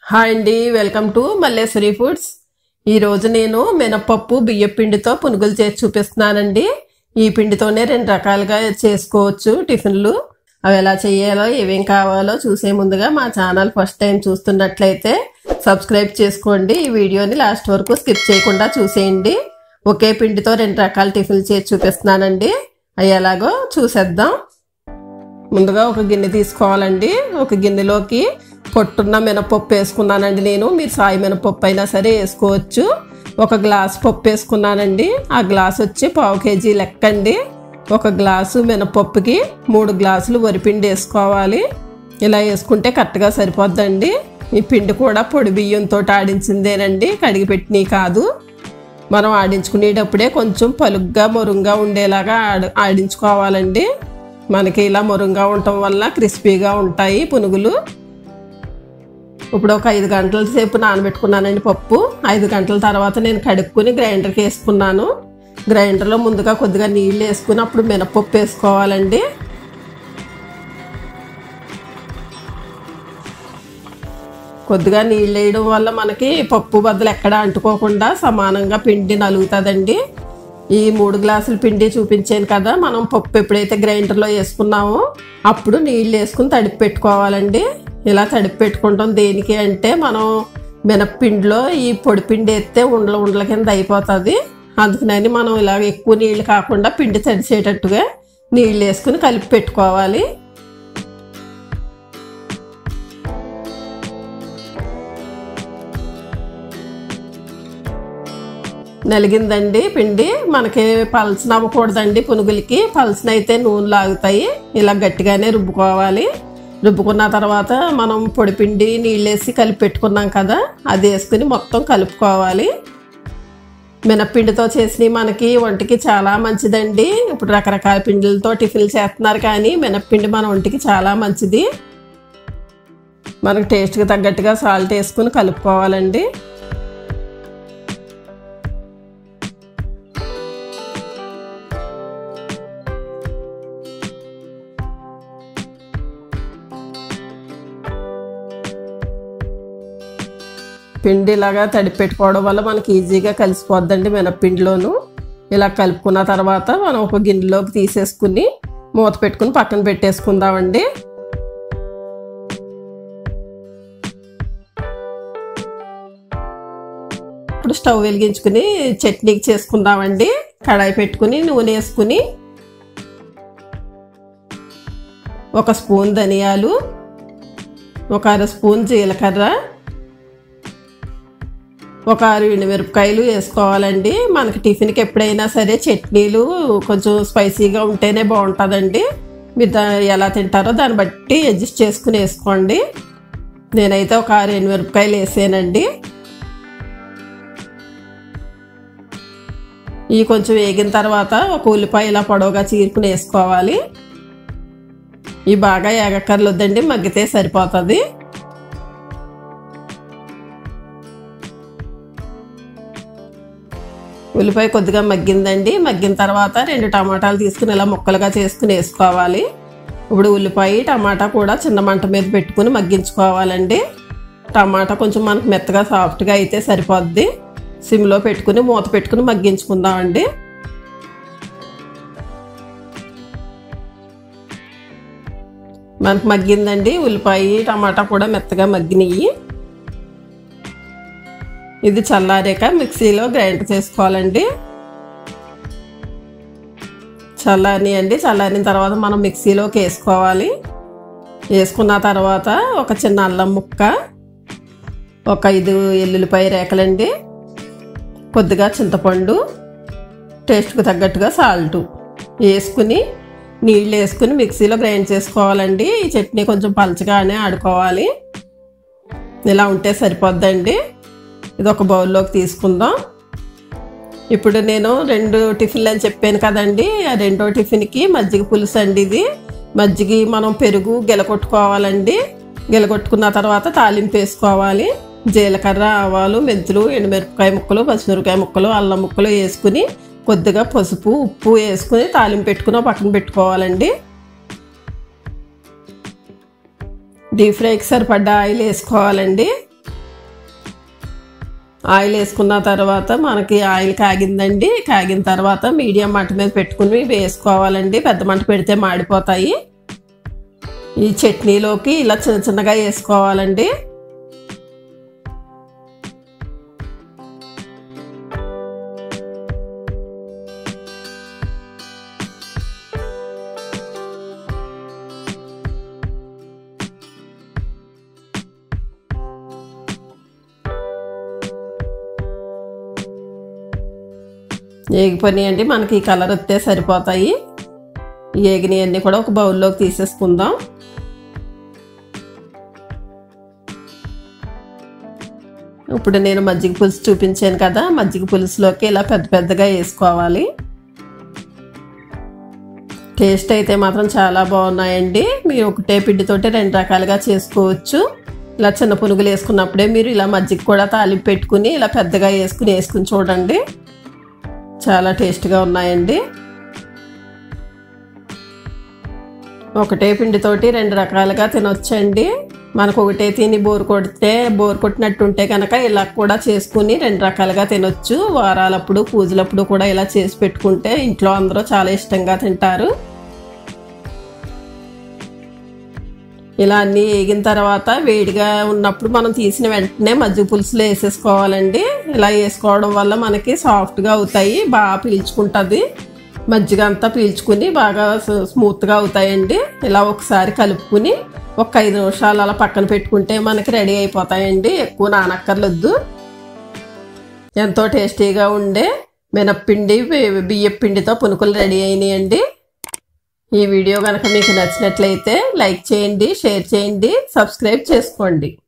hi అండి welcome to Malleswari foods ఈరోజు నేను మినపప్పు బియ్యం పిండితో పునుగులు చేసి చూపిస్తున్నానండి ఈ పిండితోనే రెండు రకాలుగా చేసుకోవచ్చు టిఫిన్లు అవి ఎలా చేయాలో ఏమేం కావాలో చూసే ముందుగా మా ఛానల్ ఫస్ట్ టైం చూస్తున్నట్లయితే సబ్స్క్రైబ్ చేసుకోండి ఈ వీడియోని లాస్ట్ వరకు స్కిప్ చేయకుండా చూసేయండి ఒకే పిండితో రెండు రకాల టిఫిన్లు చేసి చూపిస్తున్నానండి అవి ఎలాగో చూసేద్దాం ముందుగా ఒక గిన్నె తీసుకోవాలండి ఒక గిన్నెలోకి పొట్టున్న మినపప్పు వేసుకున్నానండి నేను మీరు సాయి మినపప్పు అయినా సరే వేసుకోవచ్చు ఒక గ్లాస్ పప్పు వేసుకున్నానండి ఆ గ్లాస్ వచ్చి పావు కేజీ లెక్క అండి ఒక గ్లాసు మినపప్పుకి మూడు గ్లాసులు వరిపిండి వేసుకోవాలి ఇలా వేసుకుంటే కరెక్ట్గా సరిపోద్దండి ఈ పిండి కూడా పొడి బియ్యంతో ఆడించిందేనండి కడిగి పెట్టినవి కాదు మనం ఆడించుకునేటప్పుడే కొంచెం పలుగ్గా మొరుగ్గా ఉండేలాగా ఆడ ఆడించుకోవాలండి మనకి ఇలా మొరుగ్గా ఉండటం వల్ల క్రిస్పీగా ఉంటాయి పునుగులు ఇప్పుడు ఒక ఐదు గంటల సేపు నానబెట్టుకున్నానండి పప్పు ఐదు గంటల తర్వాత నేను కడుక్కుని గ్రైండర్కి వేసుకున్నాను గ్రైండర్లో ముందుగా కొద్దిగా నీళ్ళు వేసుకుని అప్పుడు మినపప్పు వేసుకోవాలండి కొద్దిగా నీళ్ళు వేయడం వల్ల మనకి పప్పు బద్దలు ఎక్కడ అంటుకోకుండా సమానంగా పిండి నలుగుతుందండి ఈ మూడు గ్లాసుల పిండి చూపించాను కదా మనం పప్పు ఎప్పుడైతే గ్రైండర్లో వేసుకున్నామో అప్పుడు నీళ్ళు వేసుకుని తడిపి పెట్టుకోవాలండి ఇలా తడిపి పెట్టుకుంటాం దేనికి అంటే మనం మినప్పిండిలో ఈ పొడి పిండి వేస్తే ఉండల ఉండల కింద అయిపోతుంది అందుకని మనం ఇలా ఎక్కువ నీళ్ళు కాకుండా పిండి తడిసేటట్టుగా నీళ్ళు వేసుకుని కలిపి పెట్టుకోవాలి నలిగిందండి పిండి మనకి పలసన అవ్వకూడదండి పునుగులకి పలసన అయితే నూనె లాగుతాయి ఇలా గట్టిగానే రుబ్బుకోవాలి రుబ్బుకున్న తర్వాత మనం పొడిపిండి నీళ్ళేసి కలిపి పెట్టుకున్నాం కదా అది వేసుకుని మొత్తం కలుపుకోవాలి మినప్పిండితో చేసినవి మనకి ఒంటికి చాలా మంచిదండి ఇప్పుడు రకరకాల పిండిలతో టిఫిన్లు చేస్తున్నారు కానీ మినప్పిండి మన ఒంటికి చాలా మంచిది మనకు టేస్ట్కి తగ్గట్టుగా సాల్ట్ వేసుకుని కలుపుకోవాలండి పిండి ఇలాగా తడిపి పెట్టుకోవడం వల్ల మనకి ఈజీగా కలిసిపోద్దండి మినప్పిండిలోను ఇలా కలుపుకున్న తర్వాత మనం ఒక గిన్నెలోకి తీసేసుకుని మూత పెట్టుకుని పక్కన పెట్టేసుకుందామండి ఇప్పుడు స్టవ్ వెలిగించుకుని చట్నీకి చేసుకుందామండి కడాయి పెట్టుకుని నూనె వేసుకుని ఒక స్పూన్ ధనియాలు ఒక అర స్పూన్ జీలకర్ర ఒక ఆరు మిరపకాయలు వేసుకోవాలండి మనకి టిఫిన్కి ఎప్పుడైనా సరే చట్నీలు కొంచెం స్పైసీగా ఉంటేనే బాగుంటుందండి మీరు దా ఎలా తింటారో దాన్ని బట్టి అడ్జస్ట్ చేసుకుని వేసుకోండి నేనైతే ఒక ఆరు మిరపకాయలు వేసానండి ఇవి కొంచెం వేగిన తర్వాత ఒక ఉల్లిపాయ ఇలా పొడవుగా చీరుకుని వేసుకోవాలి ఇవి బాగా ఏగక్కర్లొద్దండి మగ్గితే సరిపోతుంది ఉల్లిపాయ కొద్దిగా మగ్గిందండి మగ్గిన తర్వాత రెండు టమాటాలు తీసుకుని ఇలా ముక్కలుగా చేసుకుని వేసుకోవాలి ఇప్పుడు ఉల్లిపాయ టమాటా కూడా చిన్న మంట మీద పెట్టుకుని మగ్గించుకోవాలండి టమాటా కొంచెం మనకు మెత్తగా సాఫ్ట్గా అయితే సరిపోద్ది సిమ్లో పెట్టుకుని మూత పెట్టుకుని మగ్గించుకుందామండి మనకు మగ్గిందండి ఉల్లిపాయ టమాటా కూడా మెత్తగా మగ్గినాయి ఇది చల్లారాక మిక్సీలో గ్రైండ్ చేసుకోవాలండి చల్లారి అండి చల్లారిన తర్వాత మనం మిక్సీలోకి వేసుకోవాలి వేసుకున్న తర్వాత ఒక చిన్న అల్లం ముక్క ఒక ఐదు ఎల్లుల్లిపాయ రేకలండి కొద్దిగా చింతపండు టేస్ట్కి తగ్గట్టుగా సాల్ట్ వేసుకుని నీళ్ళు వేసుకుని మిక్సీలో గ్రైండ్ చేసుకోవాలండి ఈ చట్నీ కొంచెం పలచగానే ఆడుకోవాలి ఇలా ఉంటే సరిపోద్దండి ఇది ఒక బౌల్లోకి తీసుకుందాం ఇప్పుడు నేను రెండు టిఫిన్లు అని చెప్పాను కదండి ఆ రెండో టిఫిన్కి మజ్జిగ పులుసు అండి ఇది మజ్జిగ మనం పెరుగు గెలకొట్టుకోవాలండి గెలకొట్టుకున్న తర్వాత తాలింపు వేసుకోవాలి జీలకర్ర ఆవాలు మెంతులు ఎండుమిరపకాయ ముక్కలు పచ్చిమిరపకాయ ముక్కలు అల్లం ముక్కలు వేసుకుని కొద్దిగా పసుపు ఉప్పు వేసుకుని తాలింపు పెట్టుకుని పక్కన పెట్టుకోవాలండి డీప్ ఫ్రైకి సరిపడ్డ ఆయిల్ వేసుకోవాలండి ఆయిల్ వేసుకున్న తర్వాత మనకి ఆయిల్ కాగిందండి కాగిన తర్వాత మీడియం మంట మీద పెట్టుకుని వేసుకోవాలండి పెద్ద మంట పెడితే మాడిపోతాయి ఈ చట్నీలోకి ఇలా చిన్న చిన్నగా వేసుకోవాలండి ఏగిపోయినాయి అండి మనకి ఈ కలర్ వస్తే సరిపోతాయి ఏగినాయి అన్నీ కూడా ఒక బౌల్లోకి తీసేసుకుందాం ఇప్పుడు నేను మజ్జిగ పులుసు చూపించాను కదా మజ్జిగ పులుసులోకి ఇలా పెద్ద పెద్దగా వేసుకోవాలి టేస్ట్ అయితే మాత్రం చాలా బాగున్నాయండి మీరు ఒకటే పిండితోటి రెండు రకాలుగా చేసుకోవచ్చు ఇలా చిన్న పునుగులు వేసుకున్నప్పుడే మీరు ఇలా మజ్జిగ కూడా తాలింపు పెట్టుకుని ఇలా పెద్దగా వేసుకుని వేసుకుని చూడండి చాలా టేస్ట్గా ఉన్నాయండి ఒకటే పిండితోటి రెండు రకాలుగా తినొచ్చండి మనకు ఒకటే తిని బోర్ కొడితే బోర్ కొట్టినట్టుంటే కనుక ఇలా కూడా చేసుకుని రెండు రకాలుగా తినొచ్చు వారాలప్పుడు పూజలప్పుడు కూడా ఇలా చేసి పెట్టుకుంటే ఇంట్లో అందరూ చాలా ఇష్టంగా తింటారు ఇలా అన్నీ వేగిన తర్వాత వేడిగా ఉన్నప్పుడు మనం తీసిన వెంటనే మజ్జిగ పులుసులో వేసేసుకోవాలండి ఇలా వేసుకోవడం వల్ల మనకి సాఫ్ట్గా అవుతాయి బాగా పీల్చుకుంటుంది మజ్జిగ అంతా పీల్చుకుని బాగా స్మూత్గా అవుతాయండి ఇలా ఒకసారి కలుపుకుని ఒక ఐదు నిమిషాలు అలా పక్కన పెట్టుకుంటే మనకి రెడీ అయిపోతాయండి ఎక్కువ నానక్కర్లేదు ఎంతో టేస్టీగా ఉండే మినప్పిండి బియ్యం పిండితో పునుకులు రెడీ అయినాయండి ఈ వీడియో కనుక మీకు నచ్చినట్లయితే లైక్ చేయండి షేర్ చేయండి సబ్స్క్రైబ్ చేసుకోండి